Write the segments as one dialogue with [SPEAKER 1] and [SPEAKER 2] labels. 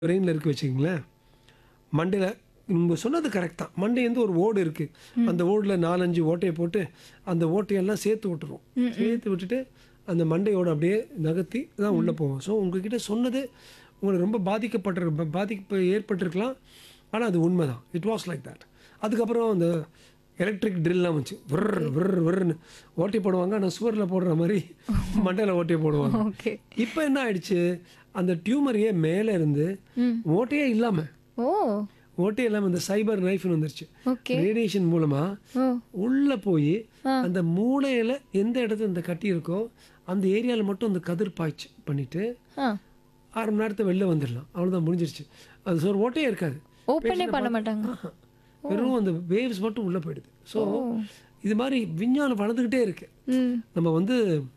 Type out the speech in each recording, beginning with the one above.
[SPEAKER 1] பிரெயினில் இருக்கு வச்சுக்கிங்களேன் மண்டையில் நீங்கள் சொன்னது கரெக்ட் தான் மண்டையிலேருந்து ஒரு ஓடு இருக்குது அந்த ஓடில் நாலஞ்சு ஓட்டையை போட்டு அந்த ஓட்டையெல்லாம் சேர்த்து விட்டுரும் சேர்த்து விட்டுட்டு அந்த மண்டையோட அப்படியே நகர்த்தி தான் உள்ளே போவோம் ஸோ உங்ககிட்ட சொன்னது உங்களுக்கு ரொம்ப பாதிக்கப்பட்டிரு பாதிப்பு ஏற்பட்டிருக்கலாம் ஆனால் அது உண்மை தான் இட் வாஸ் லைக் தட் அதுக்கப்புறம் அந்த எலக்ட்ரிக் ட்ரில்லாம் வச்சு விர் விர் விர்னு ஓட்டை போடுவாங்க ஆனால் சுவரில் போடுற மாதிரி மண்டையில் ஓட்டையை போடுவாங்க
[SPEAKER 2] ஓகே
[SPEAKER 1] இப்போ என்ன ஆயிடுச்சு அந்த டியூமரையே மேலே இருந்து ஓட்டையே இல்லாமல்
[SPEAKER 2] ஓ
[SPEAKER 1] ஓட்டையே இல்லாமல் இந்த சைபர் நைஃப்னு வந்துருச்சு
[SPEAKER 2] ஓகே
[SPEAKER 1] ரேடியேஷன் மூலமா
[SPEAKER 2] ஓ
[SPEAKER 1] உள்ள போய் அந்த மூளையில எந்த இடத்துல இந்த கட்டி இருக்கோ அந்த ஏரியாவில் மட்டும் அந்த கதிர் பாய்ச்சி பண்ணிட்டு
[SPEAKER 2] ஆ
[SPEAKER 1] அரை மணி நேரத்தை வெளில வந்துடலாம் அவ்வளோதான் முடிஞ்சிருச்சு அது ஒரு ஓட்டையே இருக்காது
[SPEAKER 2] ஓப்பனே பண்ண மாட்டாங்க
[SPEAKER 1] ஆஹா. வெறும் அந்த வேவ்ஸ் மட்டும் உள்ளே போயிடுது ஸோ இது மாதிரி விஞ்ஞானம் வளர்ந்துக்கிட்டே இருக்கு
[SPEAKER 2] ம்
[SPEAKER 1] நம்ம வந்து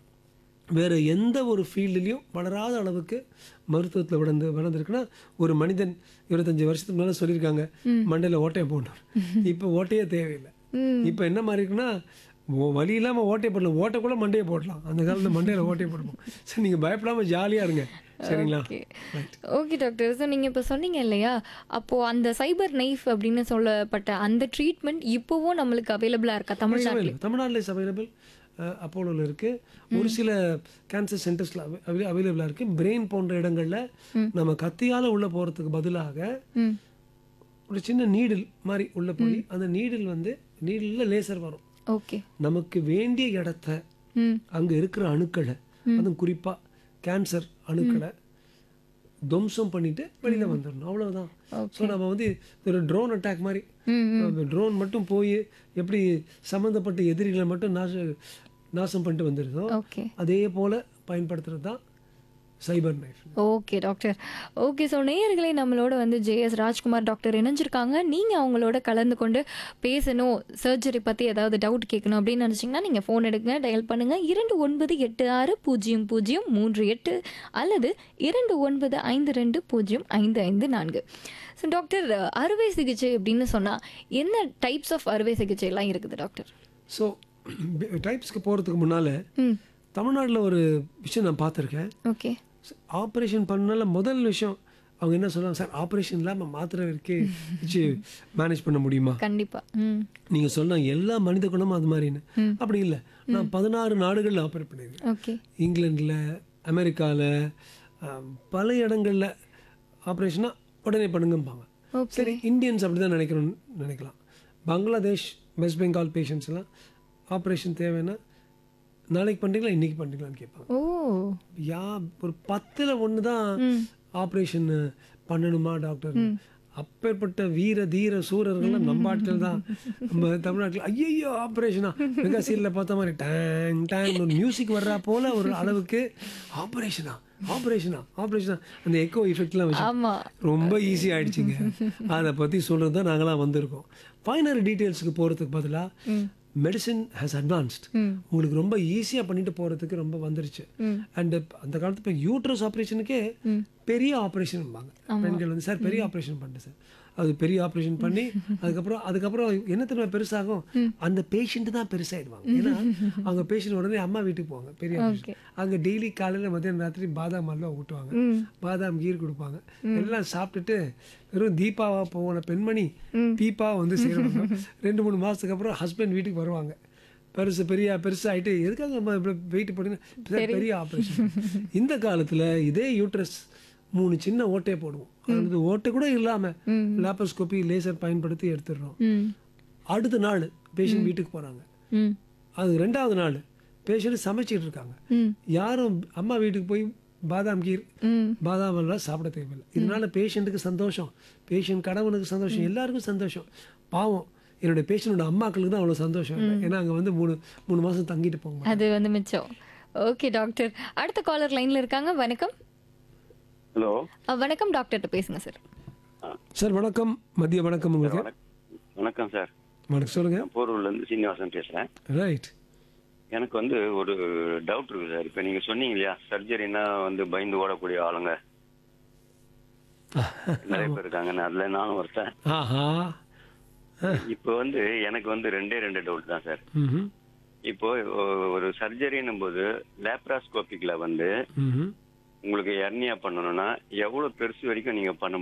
[SPEAKER 1] வேற எந்த ஒரு ஃபீல்டுலையும் வளராத அளவுக்கு மருத்துவத்தில் வளர்ந்து வளர்ந்துருக்குன்னா ஒரு மனிதன் இருபத்தஞ்சு வருஷத்துக்கு மேலே சொல்லியிருக்காங்க மண்டையில் ஓட்டையை போடணும் இப்போ ஓட்டையே தேவையில்லை
[SPEAKER 2] ம்
[SPEAKER 1] இப்போ என்ன மாதிரி இருக்குன்னா ஓ- வலி இல்லாமல் ஓட்டையை போடலாம் ஓட்டை கூட மண்டையை போடலாம் அந்த காலத்தில் மண்டையில் ஓட்டையை போடுவோம் சரி நீங்கள் பயப்படாமல் ஜாலியாக இருங்க சரிங்களா
[SPEAKER 2] ஓகே ஓகே டாக்டர் ஸோ நீங்கள் இப்போ சொன்னீங்க இல்லையா அப்போது அந்த சைபர் நைஃப் அப்படின்னு சொல்லப்பட்ட அந்த ட்ரீட்மெண்ட் இப்போவும் நம்மளுக்கு அவைலபிளாக இருக்கா தமிழ்நாட்டில்
[SPEAKER 1] தமிழ்நாட்டில் இஸ் அவைலபிள் அப்போலோவில் இருக்குது ஒரு சில கேன்சர் சென்டர்ஸில் அவைலபிளாக இருக்குது பிரெயின் போன்ற இடங்களில் நம்ம கத்தியால் உள்ளே போகிறதுக்கு பதிலாக
[SPEAKER 2] ம்
[SPEAKER 1] ஒரு சின்ன நீடில் மாதிரி உள்ளே போய் அந்த நீடில் வந்து நீடிலில் லேசர் வரும்
[SPEAKER 2] ஓகே
[SPEAKER 1] நமக்கு வேண்டிய இடத்த
[SPEAKER 2] ம்
[SPEAKER 1] அங்கே இருக்கிற அணுக்களை அதுவும் குறிப்பாக கேன்சர் அணுக்களை துவம்சம் பண்ணிட்டு வெளியில் வந்துடணும் அவ்வளவுதான் ஸோ நம்ம வந்து ஒரு ட்ரோன் அட்டாக் மாதிரி
[SPEAKER 2] ம்
[SPEAKER 1] ட்ரோன் மட்டும் போய் எப்படி சம்மந்தப்பட்ட எதிரிகளை மட்டும் நாச நாசம் பண்ணிட்டு வந்துடுதோ
[SPEAKER 2] ஓகே
[SPEAKER 1] அதே போல் பயன்படுத்துறது தான் cyber knife
[SPEAKER 2] okay doctor okay so நேயர்களே நம்மளோட வந்து ஜேஎஸ் ராஜ்குமார் டாக்டர் இணைஞ்சிருக்காங்க நீங்கள் அவங்களோட கலந்து கொண்டு பேசணும் சர்ஜரி பற்றி ஏதாவது டவுட் கேட்கணும் அப்படின்னு நினச்சிங்கன்னா நீங்கள் ஃபோன் எடுங்க டயல் பண்ணுங்கள் இரண்டு ஒன்பது எட்டு ஆறு பூஜ்ஜியம் பூஜ்ஜியம் மூன்று எட்டு அல்லது இரண்டு ஒன்பது ஐந்து ரெண்டு பூஜ்ஜியம் ஐந்து ஐந்து நான்கு ஸோ டாக்டர் அறுவை சிகிச்சை அப்படின்னு சொன்னால் என்ன டைப்ஸ் ஆஃப் அறுவை சிகிச்சை எல்லாம் இருக்குது டாக்டர்
[SPEAKER 1] ஸோ டைப்ஸ்க்கு போகிறதுக்கு முன்னால்
[SPEAKER 2] ம்
[SPEAKER 1] தமிழ்நாட்டில் ஒரு விஷயம் நான் பார்த்துருக்கேன்
[SPEAKER 2] ஓகே
[SPEAKER 1] ஆப்ரேஷன் பண்ணனால முதல் விஷயம் அவங்க என்ன சொல்லுவாங்க சார் ஆப்ரேஷன் இல்லாமல் மாத்திரை இருக்கு வச்சு மேனேஜ் பண்ண முடியுமா
[SPEAKER 2] கண்டிப்பாக ம்
[SPEAKER 1] நீங்கள் சொன்ன எல்லா மனித குணமும் அது மாதிரின்னு அப்படி இல்லை நான் பதினாறு நாடுகளில் ஆப்ரேட் பண்ணியிருக்கேன்
[SPEAKER 2] ஓகே
[SPEAKER 1] இங்கிலாண்டில் அமெரிக்காவில் பல இடங்களில் ஆப்ரேஷனாக உடனே பண்ணுங்கம்பாங்க
[SPEAKER 2] ஓகே
[SPEAKER 1] சரி இந்தியன்ஸ் அப்படி தான் நினைக்கிறோம்னு நினைக்கலாம் பங்களாதேஷ் வெஸ்ட் பெங்கால் பேஷண்ட்ஸ்லாம் ஆப்ரேஷன் தேவைன்னா நாளைக்கு பண்ணுறீங்களா இன்றைக்கி பண்ணுறீங்களான்னு கேட்பாங்க
[SPEAKER 2] ஓ
[SPEAKER 1] யா ஒரு பத்தில் ஒன்று தான் ஆப்ரேஷன் பண்ணணுமா டாக்டர் அப்பேற்பட்ட வீர தீர சூரர்கள்லாம் நம்ம ஆட்கள் தான் நம்ம தமிழ்நாட்டில் ஐயோ ஆப்ரேஷனா மெகா சீரியலில் பார்த்த மாதிரி டேங் டேங் ஒரு மியூசிக் வர்றா போல ஒரு அளவுக்கு ஆப்ரேஷனா ஆப்ரேஷனா ஆப்ரேஷனா அந்த எக்கோ எஃபெக்ட்லாம் வச்சு
[SPEAKER 2] ஆமாம்
[SPEAKER 1] ரொம்ப ஈஸி ஆயிடுச்சுங்க அதை பற்றி சொல்கிறது தான் நாங்களாம் வந்திருக்கோம் ஃபைனல் டீட்டெயில்ஸுக்கு போகிறதுக்கு பதிலாக மெடிசின் ஹேஸ் அட்வான்ஸ்ட் உங்களுக்கு ரொம்ப ஈஸியாக பண்ணிட்டு போகிறதுக்கு ரொம்ப வந்துருச்சு அண்ட் அந்த காலத்து இப்போ யூட்ரஸ் ஆப்ரேஷனுக்கே பெரிய ஆப்ரேஷன்பாங்க பெண்கள் வந்து சார் பெரிய ஆப்ரேஷன் பண்ணிட்டு சார் அது பெரிய ஆப்ரேஷன் பண்ணி அதுக்கப்புறம் அதுக்கப்புறம் என்ன தெரியுமா பெருசாகும் அந்த பேஷண்ட் தான் பெருசாயிடுவாங்க ஏன்னா அவங்க பேஷண்ட் உடனே அம்மா வீட்டுக்கு போவாங்க பெரிய operation. அங்க டெய்லி காலையில மதியானம் ராத்திரி பாதாம் அல்வா ஊட்டுவாங்க பாதாம் கீர் கொடுப்பாங்க எல்லாம் சாப்பிட்டுட்டு வெறும் தீபாவா போன பெண்மணி தீபா வந்து செய்வாங்க ரெண்டு மூணு மாசத்துக்கு அப்புறம் ஹஸ்பண்ட் வீட்டுக்கு வருவாங்க பெருசு பெரிய பெருசாயிட்டு எதுக்காக நம்ம இப்படி வெயிட் பண்ணி பெரிய ஆப்ரேஷன் இந்த காலத்துல இதே யூட்ரஸ் மூணு சின்ன ஓட்டையை போடுவோம் அது ஓட்டை கூட இல்லாம லேப்போஸ்கோபி லேசர் பயன்படுத்தி எடுத்துடுறோம்
[SPEAKER 2] ம்
[SPEAKER 1] அடுத்த நாள் பேஷண்ட் வீட்டுக்கு போறாங்க
[SPEAKER 2] ம்
[SPEAKER 1] அது ரெண்டாவது நாள் பேஷண்ட் சமைச்சிட்டு இருக்காங்க
[SPEAKER 2] ம்
[SPEAKER 1] யாரும் அம்மா வீட்டுக்கு போய் பாதாம் கீர்
[SPEAKER 2] ம்
[SPEAKER 1] பாதாம் எல்லாம் சாப்பிட தேவையில்லை இதனால பேஷண்ட்டுக்கு சந்தோஷம் பேஷண்ட் கணவனுக்கு சந்தோஷம் எல்லாருக்கும் சந்தோஷம் பாவம் என்னுடைய பேஷண்டோட அம்மாக்களுக்கு தான் அவ்வளோ சந்தோஷம் இல்லை ஏன்னா அங்கே வந்து மூணு மூணு மாதம் தங்கிட்டு போங்க
[SPEAKER 2] அது வந்து மிச்சம் ஓகே டாக்டர் அடுத்த காலர் லைன்ல இருக்காங்க வணக்கம்
[SPEAKER 3] ஹலோ
[SPEAKER 2] அ, வணக்கம் டாக்டர்கிட்ட பேசுங்க சார்
[SPEAKER 1] சார் வணக்கம் மதிய வணக்கம் உங்களுக்கு
[SPEAKER 3] வணக்கம் சார்
[SPEAKER 1] வணக்கம் சொல்லுங்க
[SPEAKER 3] நான் போரூர்லேருந்து சீனிவாசன் பேசுகிறேன்
[SPEAKER 1] ரைட்
[SPEAKER 3] எனக்கு வந்து ஒரு டவுட் இருக்கு சார் இப்போ நீங்கள் சொன்னீங்க இல்லையா சர்ஜரினா வந்து பயந்து ஓடக்கூடிய ஆளுங்க நிறைய பேர் இருக்காங்கன்னு அதில் நானும் ஒருத்தன்
[SPEAKER 1] ஆஹா
[SPEAKER 3] இப்போ வந்து எனக்கு வந்து ரெண்டே ரெண்டு டவுட் தான் சார்
[SPEAKER 1] ம்
[SPEAKER 3] இப்போ ஒ- ஒரு சர்ஜரின்னும் போது லேப்ராஸ்கோபிக்ல வந்து
[SPEAKER 1] ம்
[SPEAKER 3] உங்களுக்கு எர்னியா பண்ணணும்னா எவ்வளவு பெருசு வரைக்கும் நீங்க பண்ண